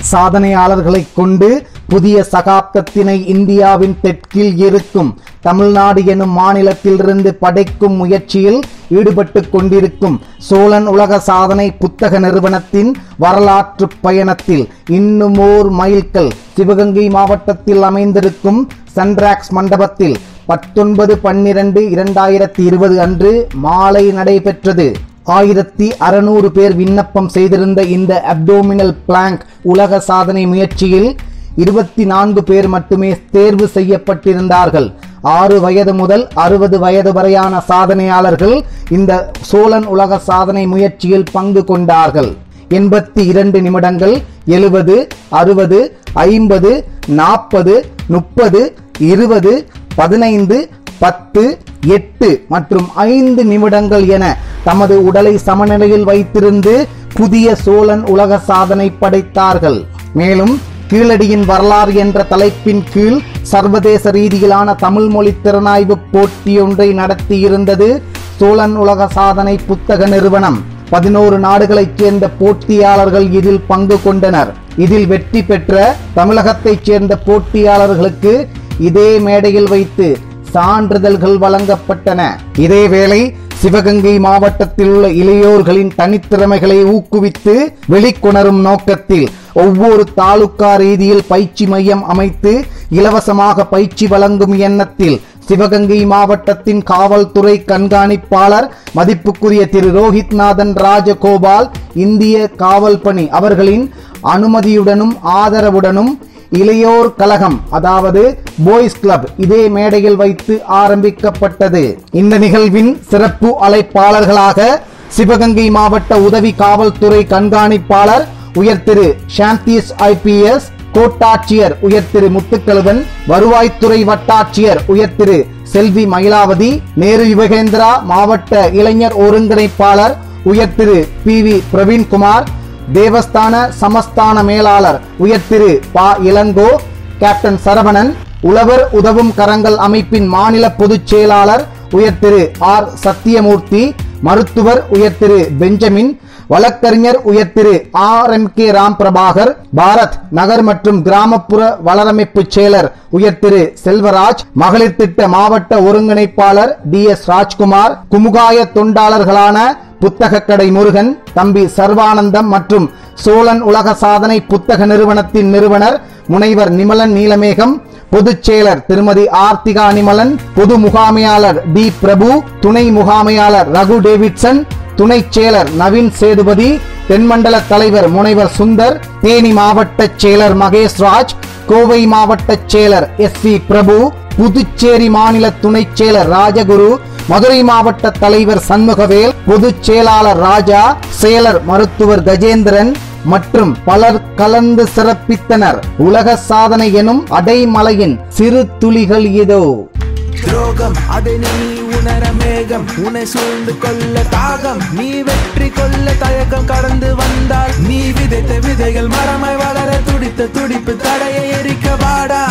சாதனையாளர்களைக் கொண்டு புதிய சகாப்தத்தினை இந்தியாவின் தெற்கில் இருக்கும் தமிழ்நாடு எனும் மாநிலத்திலிருந்து படைக்கும் முயற்சியில் ஈடுபட்டு கொண்டிருக்கும் சோழன் உலக சாதனை புத்தக நிறுவனத்தின் வரலாற்று பயணத்தில் இன்னுமோர் மைல்கல் சிவகங்கை மாவட்டத்தில் அமைந்திருக்கும் சன்ராக்ஸ் மண்டபத்தில் பத்தொன்பது பன்னிரண்டு இரண்டாயிரத்தி இருபது அன்று மாலை நடைபெற்றது ஆயிரத்தி அறுநூறு பேர் விண்ணப்பம் செய்திருந்த இந்த அப்டோமினல் பிளாங்க் உலக சாதனை முயற்சியில் இருபத்தி நான்கு பேர் மட்டுமே தேர்வு செய்யப்பட்டிருந்தார்கள் ஆறு வயது முதல் அறுபது வயது வரையான சாதனையாளர்கள் இந்த சோழன் உலக சாதனை முயற்சியில் பங்கு கொண்டார்கள் எண்பத்தி இரண்டு நிமிடங்கள் எழுபது அறுபது ஐம்பது நாற்பது முப்பது இருபது பதினைந்து பத்து எட்டு மற்றும் ஐந்து நிமிடங்கள் என தமது உடலை சமநிலையில் வைத்திருந்து புதிய சோழன் உலக சாதனை படைத்தார்கள் மேலும் கீழடியின் வரலாறு என்ற தலைப்பின் கீழ் சர்வதேச ரீதியிலான தமிழ் மொழி திறனாய்வு போட்டியொன்றை நடத்தியிருந்தது சோழன் உலக சாதனை புத்தக நிறுவனம் பதினோரு நாடுகளைச் சேர்ந்த போட்டியாளர்கள் இதில் பங்கு கொண்டனர் இதில் வெற்றி பெற்ற தமிழகத்தைச் சேர்ந்த போட்டியாளர்களுக்கு இதே மேடையில் வைத்து சான்றிதழ்கள் வழங்கப்பட்டன இதேவேளை சிவகங்கை மாவட்டத்தில் உள்ள இளையோர்களின் தனித்திறமைகளை ஊக்குவித்து வெளிக்கொணரும் நோக்கத்தில் ஒவ்வொரு தாலுகா ரீதியில் பயிற்சி மையம் அமைத்து இலவசமாக பயிற்சி வழங்கும் எண்ணத்தில் சிவகங்கை மாவட்டத்தின் காவல்துறை கண்காணிப்பாளர் மதிப்புக்குரிய திரு ரோஹித்நாதன் ராஜகோபால் இந்திய காவல் பணி அவர்களின் அனுமதியுடனும் ஆதரவுடனும் இளையோர் கழகம் அதாவது பாய்ஸ் கிளப் இதே மேடையில் வைத்து ஆரம்பிக்கப்பட்டது இந்த நிகழ்வின் சிறப்பு அழைப்பாளர்களாக சிவகங்கை மாவட்ட உதவி காவல்துறை கண்காணிப்பாளர் உயர் திரு சாந்தீஸ் ஐபிஎஸ் கோட்டாட்சியர் உயர் திரு முத்துக்கழுவன் வருவாய்த்துறை வட்டாட்சியர் உயர் திரு செல்வி மயிலாவதி நேரு யுவகேந்திரா மாவட்ட இளைஞர் ஒருங்கிணைப்பாளர் உயர் திரு பி வி பிரவீன்குமார் தேவஸ்தான சமஸ்தான மேலாளர் உயர் திரு பா இளங்கோ கேப்டன் சரவணன் உழவர் உதவும் கரங்கள் அமைப்பின் மாநில பொதுச் செயலாளர் உயர் திரு ஆர் சத்தியமூர்த்தி மருத்துவர் உயர் திரு பெஞ்சமின் வழக்கறிஞர் உயர் திரு R M K Ram Prabhakar Bharat Nagar மற்றும் கிராமப்புற வளரமைப்பு செயலர் உயர் திரு செல்வராஜ் மகளிர் திட்ட மாவட்ட ஒருங்கிணைப்பாளர் டி எஸ் ராஜ்குமார் குமுகாய தொண்டாளர்களான புத்தக கடை முருகன் தம்பி சர்வானந்தம் மற்றும் சோழன் உலக சாதனை புத்தக நிறுவனத்தின் நிறுவனர் முனைவர் நிமலன் நீலமேகம் பொதுச் செயலர் திருமதி ஆர்த்திகா நிமலன் பொது முகாமையாளர் டி பிரபு துணை முகாமையாளர் ரகு டேவிட்சன் துணை செயலர் நவீன் சேதுபதி தென்மண்டல தலைவர் முனைவர் சுந்தர் தேனி மாவட்ட செயலர் மகேஷ் ராஜ் கோவை மாவட்ட செயலர் எஸ் சி பிரபு புதுச்சேரி மாநில துணை செயலர் ராஜகுரு மதுரை மாவட்ட தலைவர் சண்முகவேல் பொதுச் செயலாளர் ராஜா செயலர் மருத்துவர் கஜேந்திரன் மற்றும் பலர் கலந்து சிறப்பித்தனர் உலக சாதனை எனும் அடைமலையின் சிறு துளிகள் இதோ துரோகம் அதை நீ உணர மேகம் உன்னை சூழ்ந்து கொள்ள தாகம் நீ வெற்றி கொள்ள தயக்கம் கடந்து வந்தால் நீ விதைத்த விதைகள் மரமாய் வளர துடித்த துடிப்பு தடையை எரிக்க வாடா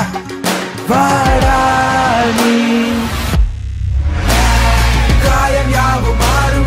வாடா நீ காயம் யாவும் மாறும்